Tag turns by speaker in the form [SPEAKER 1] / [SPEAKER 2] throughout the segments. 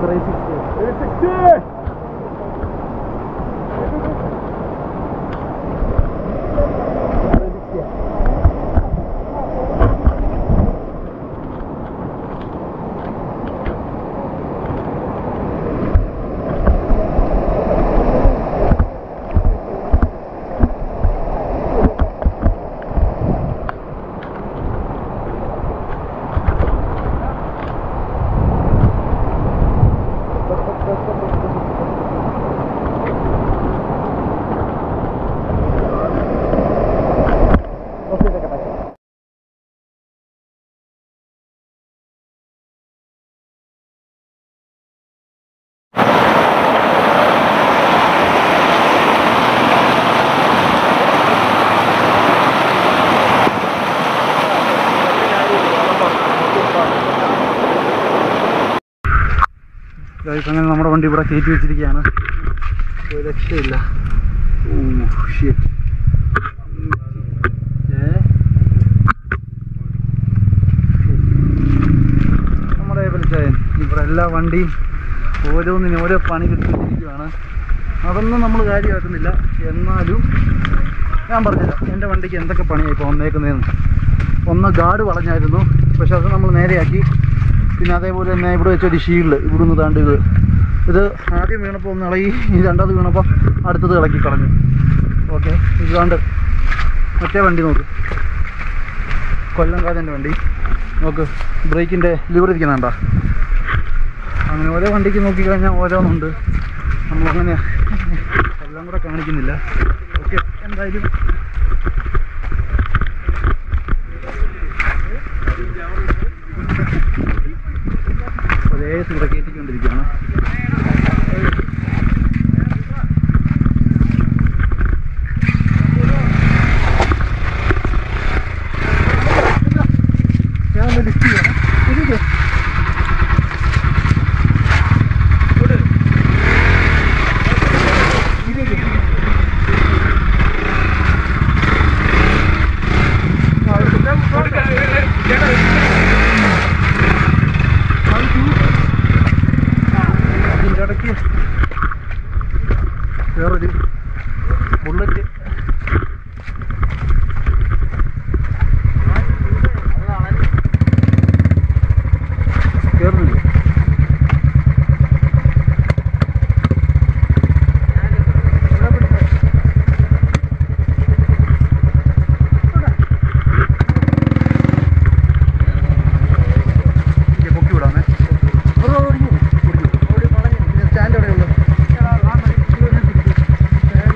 [SPEAKER 1] Three sixty okay കേട്ടെ guys അങ്ങനെ നമ്മുടെ വണ്ടി ഇവിടെ കയറ്റി വെച്ചിരിക്കുകയാണ് ഒരു രക്ഷയില്ല ഓ ഷിറ്റ് ഏ നമ്മുടെ വിളിച്ചായൻ ഇവിടെ എല്ലാ വണ്ടിയും ഓരോന്നിനും ഓരോ പണി കിട്ടിയിരിക്കുകയാണ് അതൊന്നും നമ്മൾ കാര്യമാക്കുന്നില്ല എന്നാലും ഞാൻ പറഞ്ഞില്ല എൻ്റെ വണ്ടിക്ക് എന്തൊക്കെ പണിയായി ഇപ്പോൾ വന്നേക്കുന്നതെന്ന് ഒന്ന് ഗാർഡ് വളഞ്ഞായിരുന്നു പക്ഷെ അത് നമ്മൾ നേരെയാക്കി പിന്നെ അതേപോലെ തന്നെ ഇവിടെ വെച്ചൊരു ഷീൽഡ് ഇവിടുന്ന് താണ്ട് ഇത് ഇത് ആദ്യം വീണപ്പോൾ ഒന്ന് ഇളകി ഈ രണ്ടാമത് വീണപ്പോൾ അടുത്തത് ഇളക്കി കളഞ്ഞു ഓക്കെ ഇത് താണ്ട് മറ്റേ വണ്ടി നോക്ക് കൊല്ലംകാരൻ്റെ വണ്ടി നോക്ക് ബ്രേക്കിൻ്റെ ലിവർ ഇരിക്കുന്നുണ്ടോ അങ്ങനെ ഓരോ വണ്ടിക്ക് നോക്കിക്കഴിഞ്ഞാൽ ഓരോന്നുണ്ട് നമ്മളങ്ങനെ എല്ലാം കൂടെ കാണിക്കുന്നില്ല ഓക്കെ എന്തായാലും ഒരേ സൂടെ കയറ്റിക്കൊണ്ടിരിക്കുകയാണ് ഞാൻ ലിസ്റ്റ് ചെയ്യണം ഇതില്ലേ അതിൻ്റെ ഇടയ്ക്ക് വേറൊരു ബുള്ളറ്റ് കയറുന്നില്ല ഇங்கே പൊക്കി വിടാമേ സ്റ്റാൻഡ് എവിടെയുള്ളൂ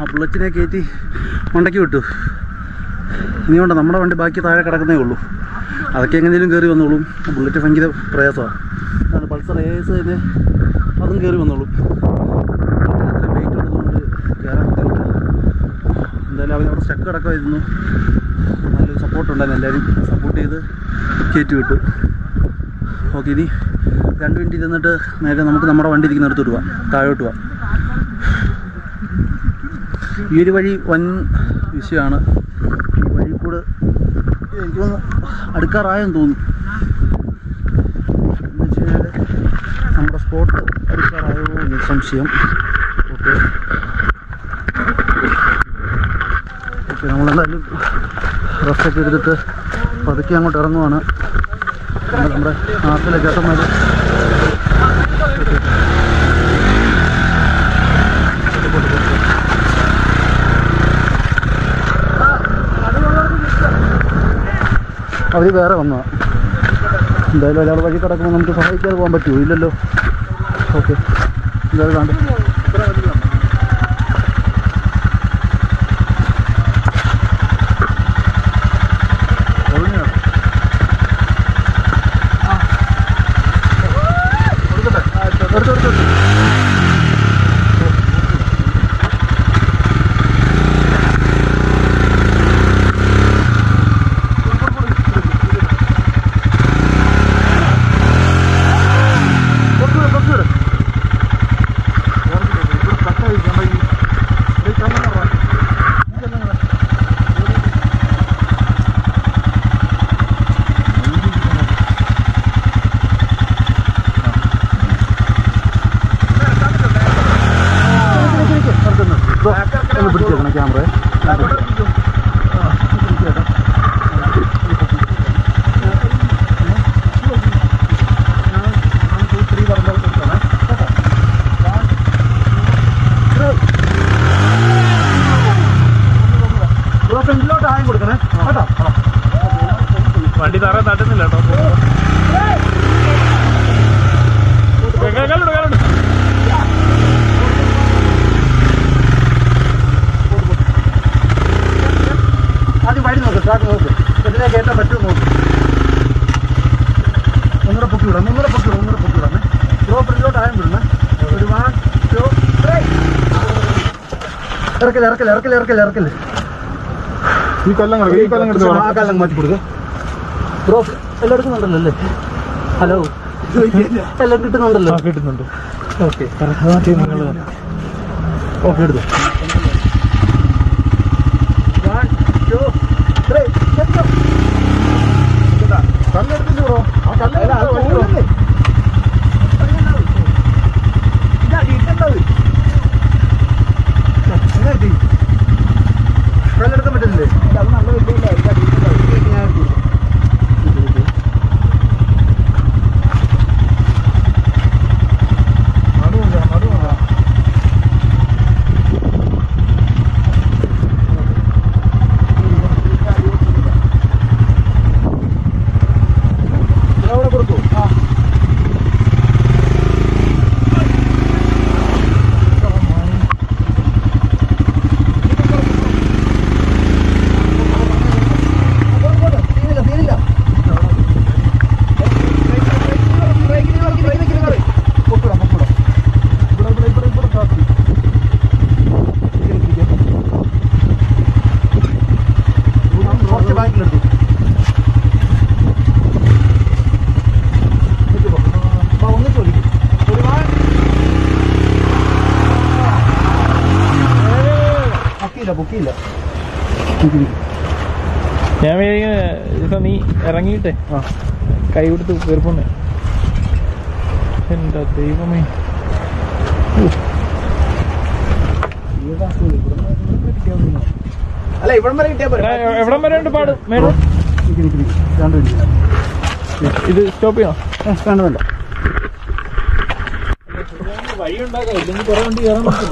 [SPEAKER 1] ബുള്ളറ്റിനെ കയറ്റി മണ്ടയ്ക്ക് വിട്ടു ഇനി വേണ്ട നമ്മുടെ വണ്ടി ബാക്കി താഴെ കിടക്കുന്നേ ഉള്ളൂ അതൊക്കെ എങ്ങനെയും കയറി വന്നോളും ബുള്ളറ്റ് ഭയങ്കര പ്രയാസമാണ് അതാണ് പൾസർ ഏസ് തന്നെ അതും കയറി വന്നോളും അത്രയും വെയിറ്റ് ഉള്ളതുകൊണ്ട് കയറാൻ ബുദ്ധിമുട്ടാണ് എന്തായാലും അവർ അവിടെ സ്റ്റക്ക് കിടക്കുമായിരുന്നു നല്ലൊരു സപ്പോർട്ട് ഉണ്ടായിരുന്നു എല്ലാവരും സപ്പോർട്ട് ചെയ്ത് കയറ്റി വിട്ടു ഓക്കെ ഇനി രണ്ട് മിനിറ്റ് ഇരുന്നിട്ട് നേരെ നമുക്ക് നമ്മുടെ വണ്ടി ഇരിക്കുന്നിടത്തോട്ട് പോവാം താഴോട്ട് പോവാം ഈ ഒരു വഴി വൻ വിഷയമാണ് ഈ വഴി കൂടെ എനിക്ക് തോന്നുന്നു അടുക്കാറായെന്ന് തോന്നുന്നു എന്ന് വെച്ച് കഴിഞ്ഞാൽ നമ്മുടെ സ്പോട്ട് അടുക്കാറായോ എന്ന് സംശയം ഓക്കെ ഓക്കെ നമ്മളെന്തായാലും റെസ്റ്റൊക്കെ എടുത്തിട്ട് പതുക്കെ അങ്ങോട്ട് ഇറങ്ങുവാണ് നമ്മുടെ നമ്മുടെ നാട്ടിലെ ചേട്ടന്മാർ അവർ വേറെ വന്നതാ എന്തായാലും ഒരാൾ വഴി കിടക്കുമ്പോൾ നമുക്ക് സഹായിക്കാതെ പോകാൻ പറ്റുമോ ഇല്ലല്ലോ ഓക്കെ എന്തായാലും കണ്ടു ഒന്ന് പിടിച്ചേക്കണം ക്യാമറ ഫ്രണ്ടിലോട്ട് ആയം കൊടുക്കണേ കേട്ടോ
[SPEAKER 2] വണ്ടി തറ തട്ടുന്നില്ല കേട്ടോ കേൾക്കാനുണ്ട് കേൾക്കാനുണ്ട്
[SPEAKER 1] ആദ്യം വഴി നോക്ക് സ്റ്റാർട്ട് നോക്ക് ഇതിനെ കയറ്റാൻ പറ്റുമോ നോക്ക് ഒന്നുകൂടെ പൊക്കി വിടാം ഒന്നുകൂടെ പൊക്കി വിടാം ഒന്നുകൂടെ പൊക്കി വിടാം ത്രോ ഫ്രണ്ടിലോട്ട് ആയം വിടണേ ഒരു വൺ ടു ഇറക്കല് ഇറക്കല് ഇറക്കല് ഇറക്കല് ഇറക്കല്
[SPEAKER 3] ഈ കൊല്ലം കിടക്കും ഈ കൊല്ലം കിടക്കും
[SPEAKER 1] ആ കാലം മാറ്റി കൊടുക്കുക ബ്രോ എല്ലാം എടുക്കുന്നുണ്ടല്ലോ അല്ലേ ഹലോ എല്ലാം കിട്ടുന്നുണ്ടല്ലോ
[SPEAKER 3] കിട്ടുന്നുണ്ട്
[SPEAKER 1] ഓക്കെ ഓക്കെ എടുത്തു വൺ ടു ത്രീ
[SPEAKER 3] കല്ലെടുത്തില്ല ബ്രോ ആ കല്ലെടുത്തില്ല
[SPEAKER 1] കല്ലെടുക്കാൻ പറ്റുന്നില്ലേ
[SPEAKER 3] അത് നല്ല വലിയ നടുവില്ല നടുവാ അവിടെ കൊടുത്തു ആ
[SPEAKER 1] കുറച്ച് ബാക്കിലെടുത്തു ഒന്ന് ചോദിക്കും പൊക്കിയില്ല പൊക്കിയില്ല
[SPEAKER 2] ഞാൻ വിചാരിക്കുന്നത് ഇപ്പൊ നീ ഇറങ്ങിയിട്ടെ
[SPEAKER 1] ആ
[SPEAKER 2] കൈ കൊടുത്ത് കയറിപ്പോന്നെ എന്താ ദൈവമേ
[SPEAKER 3] അല്ല ഇവിടം വരെ കിട്ടിയാ
[SPEAKER 2] എടാ, എ- എവിടം വരെ ഉണ്ട് പാട് മേഡം
[SPEAKER 1] നിക്ക് നിക്ക് നിക്ക്. രണ്ട് മിനിറ്റ്
[SPEAKER 2] ഇത് സ്റ്റോപ്പ് ചെയ്യണം
[SPEAKER 1] ഏ, വേണ്ട വേണ്ട
[SPEAKER 2] വഴി ഉണ്ടാക്കാം ഇല്ലെങ്കിൽ കുറെ വണ്ടി കയറാൻ പറ്റില്ല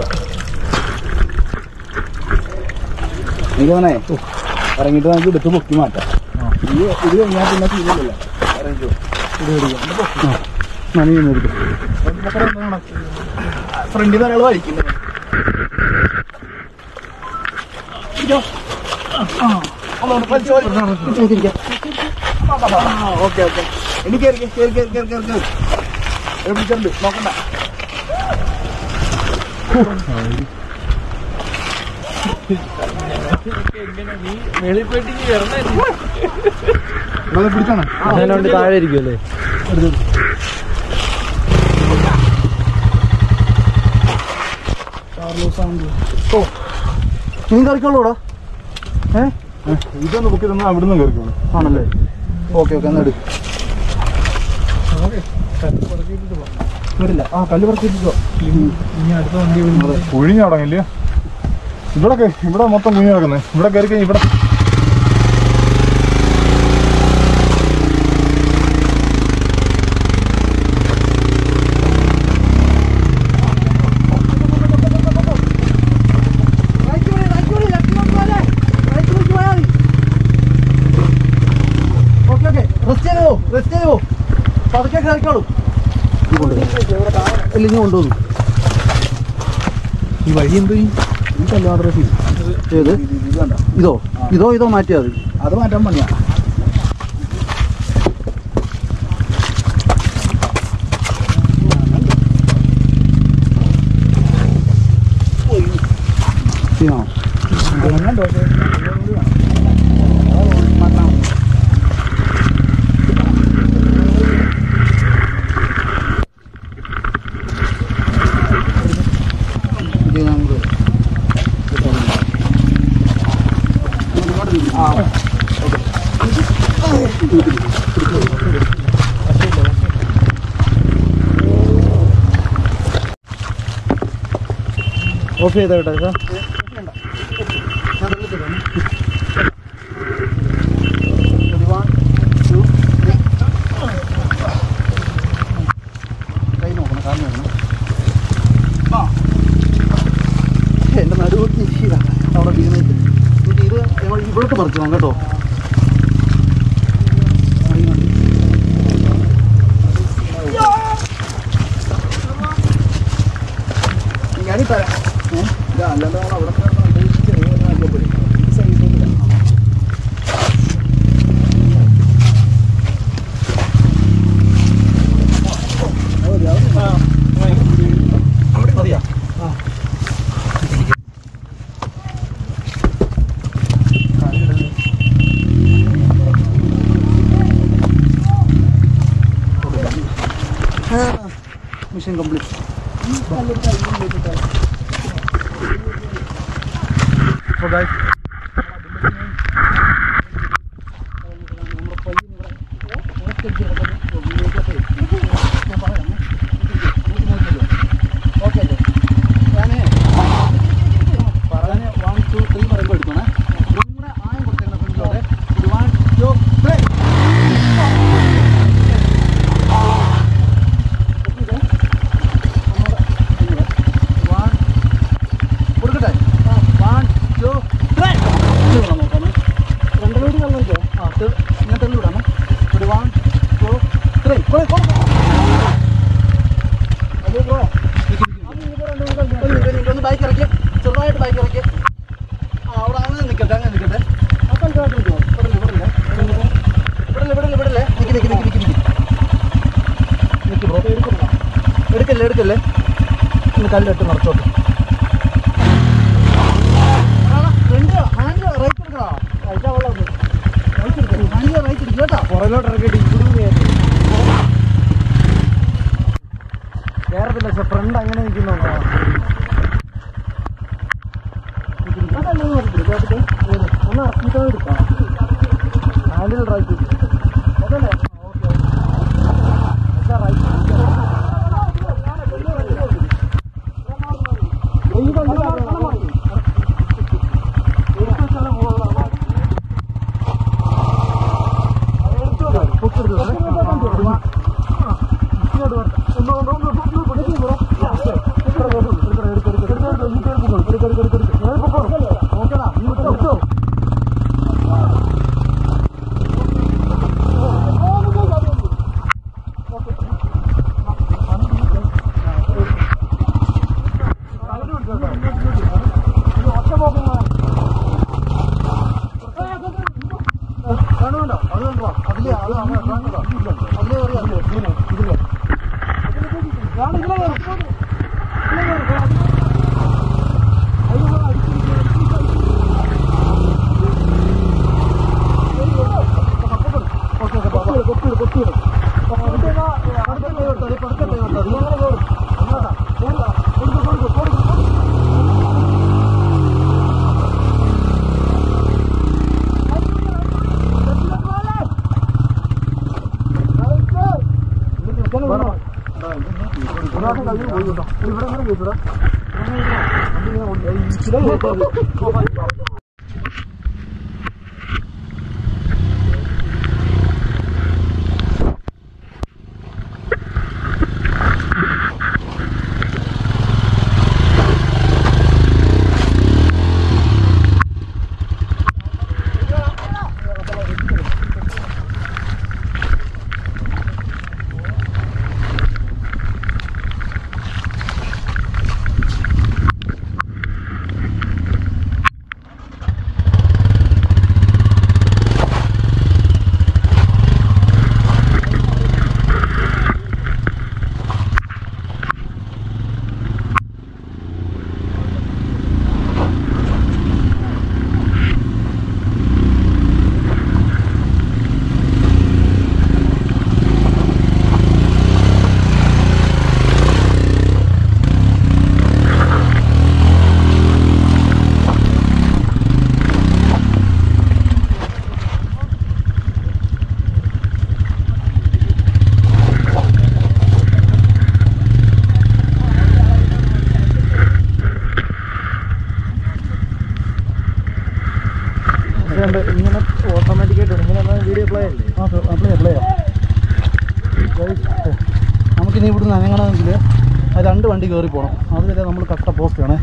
[SPEAKER 3] നീലവനെ ഇറങ്ങിയിട്ട് നമുക്ക് എടുത്ത് പൊക്കി മാറ്റാം ഇത് ഇത് കഴിഞ്ഞാൽ പിന്നെ സീനില്ലല്ലോ ഇറങ്ങിക്കോ
[SPEAKER 1] നനയുന്നു എടുത്തു
[SPEAKER 3] ഫ്രണ്ടിൽ നിന്ന് ഒരാൾ വലിക്കുന്നു ഓക്കെ ഓക്കെ എനിക്ക് കയറി കയറി കയറി കയറി കയറി കയറി ഇവിടെ പിടിച്ചിട്ടുണ്ട് നോക്കണ്ട
[SPEAKER 2] മേളിൽ പോയിട്ട് ഇനി വരണേ
[SPEAKER 3] പിടിച്ചാണ്
[SPEAKER 1] അതിനുണ്ട് താഴെ ഇരിക്കുമല്ലേ നീ കറിക്കോളൂടാ ഏ
[SPEAKER 3] ഇതൊന്ന് ബുക്ക് ചെയ്തൊന്ന് അവിടുന്ന് കയറിക്കോളൂ
[SPEAKER 1] ആണല്ലേ ഓക്കെ ഓക്കെ എന്നാ എടുക്കും വരില്ല ആ കല്ല് പറക്കിട്ടോ
[SPEAKER 2] ഇനി അടുത്ത വണ്ടി വിളിക്കും
[SPEAKER 3] കുഴിഞ്ഞു തുടങ്ങില്ല ഇവിടെ ഇവിടെ മൊത്തം കുഴിഞ്ഞു കിടക്കുന്നത് ഇവിടെ കയറി കഴിഞ്ഞ് ഇവിടെ
[SPEAKER 1] ഓക്കെ ഓക്കെ റെസ്റ്റ് ചെയ്തോ റെസ്റ്റ് ചെയ്തോ പതുക്കെ കയറിക്കോളൂ ഇല്ല ഇനി കൊണ്ടുവന്നു
[SPEAKER 2] ഈ വഴി എന്തോ
[SPEAKER 1] ഏത്
[SPEAKER 3] ഇത് വേണ്ട
[SPEAKER 1] ഇതോ ഇതോ ഇതോ മാറ്റിയാൽ മതി
[SPEAKER 3] അത് മാറ്റാൻ പണിയാ
[SPEAKER 1] ചെയ്യാം ഇത് നമുക്ക് ഓഫ് ചെയ്തോ കേട്ടോ സാർ കൈ നോക്കണം കാല് നോക്കണം ആ എൻ്റെ നടുവൊക്കെ ഇതാ അവിടെ വീണിട്ട് എന്നിട്ട് ഇത് ഞങ്ങൾ ഇവിടത്തെ പറിച്ചു പോകാം കേട്ടോ
[SPEAKER 3] ഞാനീ തരാം ഏഹ് ഇതാ അല്ലാണ്ട് നമ്മൾ അവിടെ കിടന്ന് ചെറിയ ആക്കിയപ്പോഴേ ഈ സൈഡിൽ
[SPEAKER 1] മതിയാ മിഷൻ കംപ്ലീറ്റ് അപ്പോൾ ഗായ്സ് ഓക്കെ അല്ലേ ഞാനേ പറഞ്ഞ് വൺ ടു ത്രീ പറയുമ്പോൾ എടുത്തോണേ ഒന്നും കൂടെ ആയം കൊടുത്തേക്കണം ഫ്രണ്ടിലോട്ട് ഒരു വൺ ടു ത്രീ വൺ കൊടുക്കട്ടെ വൺ ടു ത്രീ നോക്കാമേ രണ്ടിലോട്ട് കള്ളോ ആ തെ- ഞാൻ തെള്ളി വിടാമേ ഒരു വൺ ടു ത്രീ അത് ബ്രോ ഒന്ന് ബൈക്ക് ഇറക്കി ചെറുതായിട്ട് ബൈക്ക് ഇറക്കി ആ അവിടെ അങ്ങനെ നിൽക്കട്ടെ അങ്ങനെ നിൽക്കട്ടെ ആ കണ്ടായിട്ട് നിൽക്കുമോ വിടല്ലേ വിടല്ലേ വിടല്ലേ വിടല്ലേ വിടല്ലേ നിൽക്കി നിൽക്കി നിൽക്കി നിൽക്കി നിൽക്കി ബ്രോ എടുക്കല്ലേ എടുക്കല്ലേ ഒന്ന് കല്ലിട്ട് നിറച്ചോട്ടെ പുറകിലോട്ട് ഇറക്കിയിട്ട് ഇവിടെ കേരളത്തില്ല പക്ഷെ ഫ്രണ്ട് അങ്ങനെ നിൽക്കുന്നുണ്ടോ ഒന്ന് ഇറക്കിയിട്ട് എടുക്കാം ഹാൻഡിൽ റൈറ്റ് അതല്ലേ ഓക്കെ ഓക്കെടാ
[SPEAKER 2] ഇങ്ങനെ ഓട്ടോമാറ്റിക്കായിട്ട് ഇങ്ങനെ വീഡിയോ പ്ലേ അല്ലേ
[SPEAKER 1] ആ അപ്ലൈ അപ്ലൈ നമുക്കിനി ഇവിടുന്ന് അനങ്ങണമെങ്കിൽ ആ രണ്ട് വണ്ടി കയറി പോകണം അതുവരെ നമ്മൾ കട്ട പോസ്റ്റ് വേണേ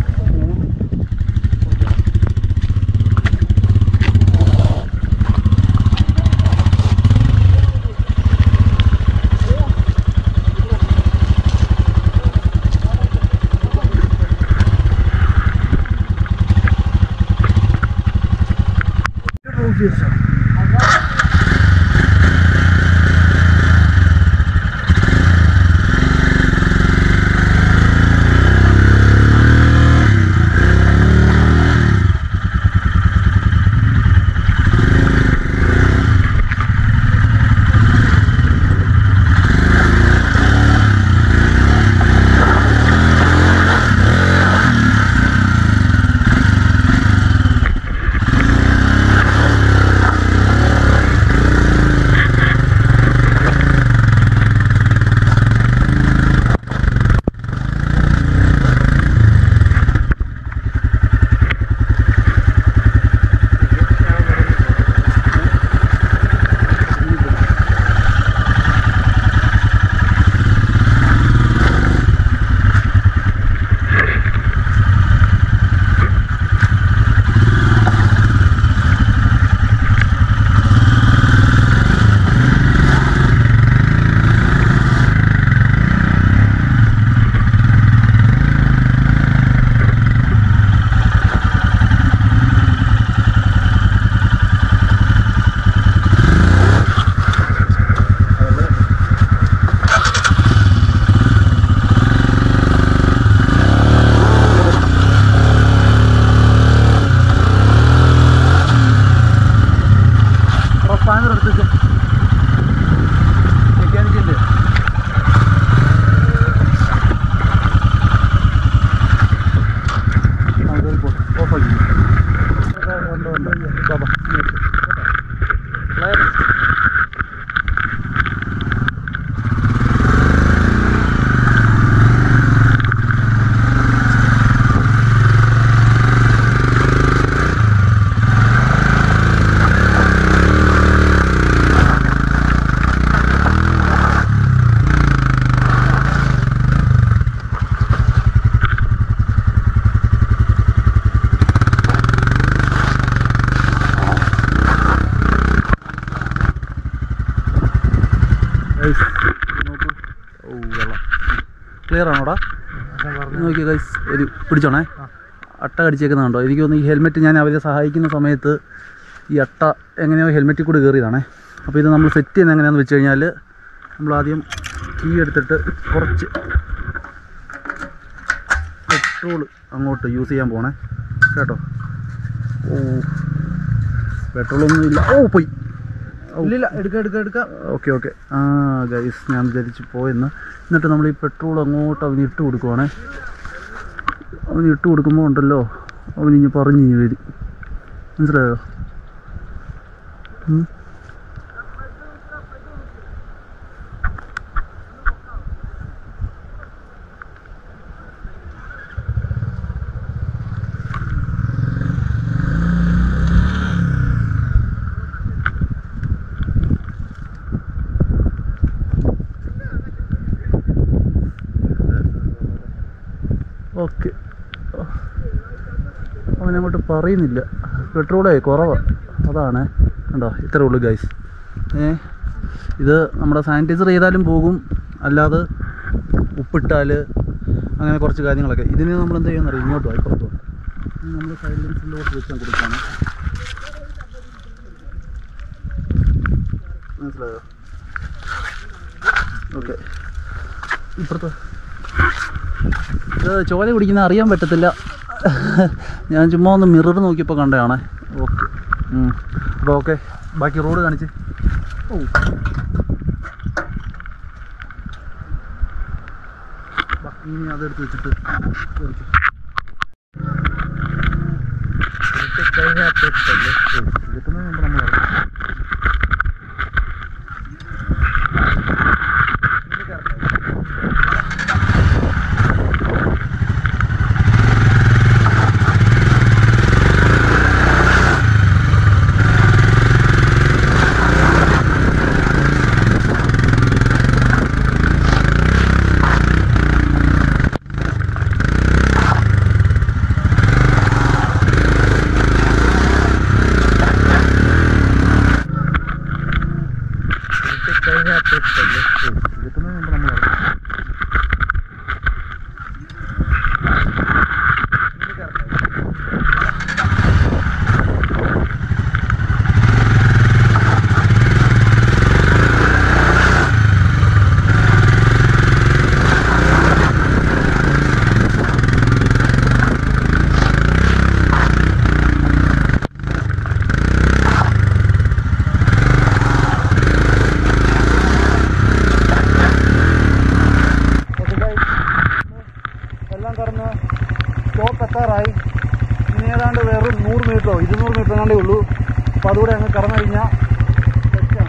[SPEAKER 1] സ്പാനർ എടുത്തിട്ട് മെക്കാനിക്കിൻ്റെ ഓഫാക്കി ഉണ്ട് ഉണ്ട് ബാബാ ക്ലിയർ ആണോടാ നോക്കിയ ഗൈസ് ഒരു പിടിച്ചോണേ അട്ട കടിച്ചേക്കുന്നുണ്ടോ എനിക്ക് തോന്നുന്നു ഈ ഹെൽമെറ്റ് ഞാൻ അവരെ സഹായിക്കുന്ന സമയത്ത് ഈ അട്ട എങ്ങനെയോ ഹെൽമെറ്റിൽ കൂടി കയറിയതാണേ അപ്പോൾ ഇത് നമ്മൾ സെറ്റ് ചെയ്യുന്നത് എങ്ങനെയാണെന്ന് വെച്ച് കഴിഞ്ഞാൽ നമ്മൾ ആദ്യം കീ എടുത്തിട്ട് കുറച്ച് പെട്രോൾ അങ്ങോട്ട് യൂസ് ചെയ്യാൻ പോണേ കേട്ടോ ഓ പെട്രോളൊന്നും ഇല്ല ഓ പോയി
[SPEAKER 2] ഇല്ലില്ല എടുക്ക എടുക്ക എടുക്ക
[SPEAKER 1] ഓക്കെ ഓക്കെ ആ ഗൈസ് ഞാൻ വിചാരിച്ച് പോയെന്ന് എന്നിട്ട് നമ്മൾ ഈ പെട്രോൾ അങ്ങോട്ട് അവന് ഇട്ട് കൊടുക്കുവാണേ അവന് ഇട്ട് കൊടുക്കുമ്പോൾ ഉണ്ടല്ലോ അവനിഞ്ഞ് പറഞ്ഞിഞ്ഞ് വരും മനസ്സിലായോ ഉം. ഓക്കെ അവനങ്ങോട്ട് പറയുന്നില്ല പെട്രോളേ കുറവാണ് അതാണ് കണ്ടോ ഇത്രേ ഉള്ളൂ ഗൈസ് ഏ ഇത് നമ്മുടെ സാനിറ്റൈസർ ചെയ്താലും പോകും അല്ലാതെ ഉപ്പിട്ടാൽ അങ്ങനെ കുറച്ച് കാര്യങ്ങളൊക്കെ ഇതിന് നമ്മൾ എന്ത് ചെയ്യുമെന്നറിയാം ഇങ്ങോട്ട് വാ ഇപ്പുറത്ത് വാ. ഇനി നമ്മൾ സൈലൻസിലോട്ട് വെച്ചാൽ കൊടുക്കാണ് മനസ്സിലായോ ഓക്കെ ഇപ്പുറത്ത് ഇത് ചോര കുടിക്കുന്ന അറിയാൻ പറ്റത്തില്ല ഞാൻ ചുമ്മാ ഒന്ന് മിറർ നോക്കിയപ്പോൾ കണ്ടതാണേ ഓക്കെ അപ്പോൾ ഓക്കെ ബാക്കി റോഡ് കാണിച്ച് ഓ ബാ, ഇനി അതെടുത്ത് വെച്ചിട്ട് കയറിക്കോ. ഓ, എത്തുന്നതിന് മുമ്പ് നമ്മൾ ഇറങ്ങും. ഓ, എത്തുന്നതിന് മുമ്പ് നമ്മൾ ഇറങ്ങും.
[SPEAKER 2] ഓക്കെ ഗൈസ് എല്ലാം കടന്ന് സ്റ്റോപ്പ് എത്താറായി ഇനി ഏതാണ്ട് വെറും നൂറ് മീറ്ററോ ഇരുന്നൂറ് മീറ്റർ എങ്ങാണ്ടേ ഉള്ളൂ അപ്പോൾ അതുകൂടെ അങ്ങ് കടന്നു കഴിഞ്ഞാൽ സെറ്റാണ്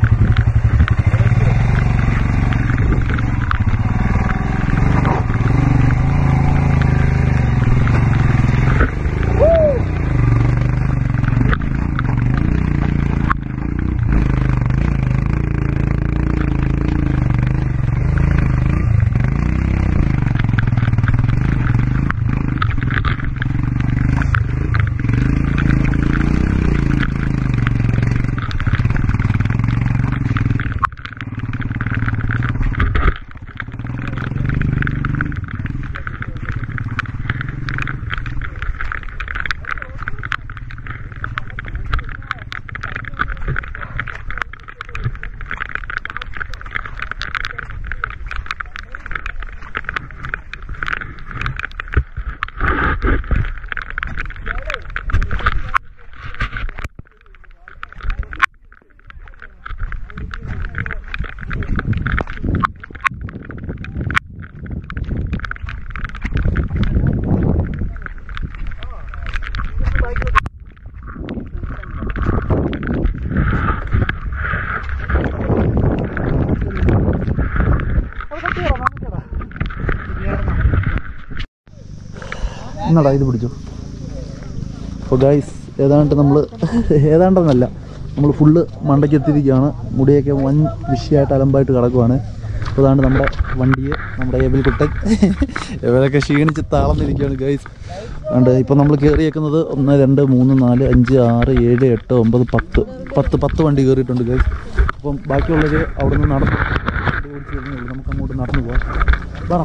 [SPEAKER 1] എന്നടാ ഇത് പിടിച്ചു അപ്പോൾ ഗൈസ് ഏതാണ്ട് നമ്മൾ ഏതാണ്ടെന്നല്ല നമ്മൾ ഫുള്ള് മണ്ടയ്ക്ക് എത്തിയിരിക്കുകയാണ് മുടിയൊക്കെ വൻ വിഷയമായിട്ട് അലമ്പായിട്ട് കിടക്കുവാണ് അപ്പോൾ അതാണ് നമ്മുടെ വണ്ടിയെ നമ്മുടെ ഏബിൾ കുട്ടൻ ഇവരൊക്കെ ക്ഷീണിച്ച് താളന്നിരിക്കുകയാണ് ഗൈസ് അതുകൊണ്ട് ഇപ്പോൾ നമ്മൾ കയറിയേക്കുന്നത് ഒന്ന് രണ്ട് മൂന്ന് നാല് അഞ്ച് ആറ് ഏഴ് എട്ട് ഒമ്പത് പത്ത് പത്ത് പത്ത് വണ്ടി കയറിയിട്ടുണ്ട് ഗൈസ് അപ്പം ബാക്കിയുള്ളവർ അവിടെ നിന്ന് നടന്ന് വണ്ടി ഓടിച്ച് വരുന്നേ ഉള്ളൂ നമുക്ക് അങ്ങോട്ട് നടന്നു പോകാം പറ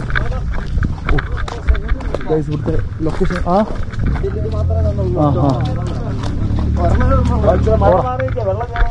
[SPEAKER 1] ഗൈസ് ഇവിടുത്തെ ലൊക്കേഷൻ ആ ആ ആ
[SPEAKER 2] വെള്ളം